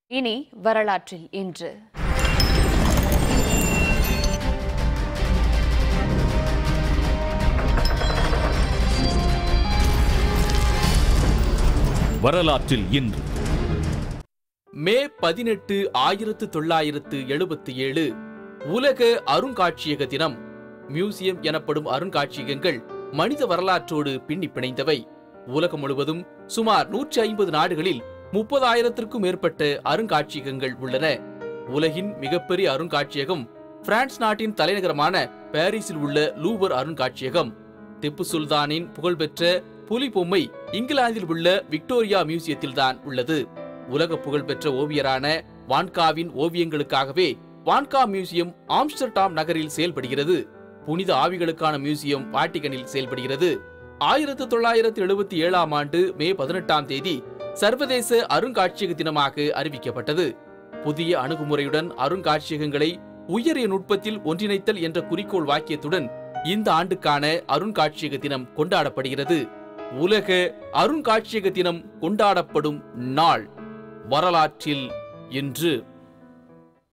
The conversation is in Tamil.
இனி வரலாற்றில் இன்று வரலாற்றில் இன்று மே பதினெட்டு ஆயிரத்து தொள்ளாயிரத்து எழுபத்தி ஏழு உலக அருங்காட்சியக தினம் மியூசியம் எனப்படும் அருங்காட்சியகங்கள் மனித வரலாற்றோடு பின்னி பிணைந்தவை உலகம் முழுவதும் சுமார் நூற்றி ஐம்பது நாடுகளில் முப்பதாயிரத்திற்கும் மேற்பட்ட அருங்காட்சியகங்கள் உள்ளன உலகின் மிகப்பெரிய அருங்காட்சியகம் பிரான்ஸ் நாட்டின் தலைநகரமான பாரிஸில் உள்ள லூவர் அருங்காட்சியகம் திப்பு சுல்தானின் புகழ்பெற்ற புலி பொம்மை இங்கிலாந்தில் உள்ள விக்டோரியா மியூசியத்தில்தான் உள்ளது உலக புகழ்பெற்ற ஓவியரான வான்காவின் ஓவியங்களுக்காகவே வான்கா மியூசியம் ஆம்ஸ்டர்டாம் நகரில் செயல்படுகிறது புனித ஆவிகளுக்கான மியூசியம் வாட்டிகனில் செயல்படுகிறது ஆயிரத்து தொள்ளாயிரத்து எழுபத்தி ஏழாம் ஆண்டு மே பதினெட்டாம் தேதி சர்வதேச அருங்காட்சியக தினமாக அறிவிக்கப்பட்டது புதிய அணுகுமுறையுடன் அருங்காட்சியகங்களை உயரிய நுட்பத்தில் ஒன்றிணைத்தல் என்ற குறிக்கோள் வாக்கியத்துடன் இந்த ஆண்டுக்கான அருங்காட்சியக தினம் கொண்டாடப்படுகிறது உலக அருங்காட்சியக தினம் கொண்டாடப்படும் நாள் வரலாற்றில் இன்று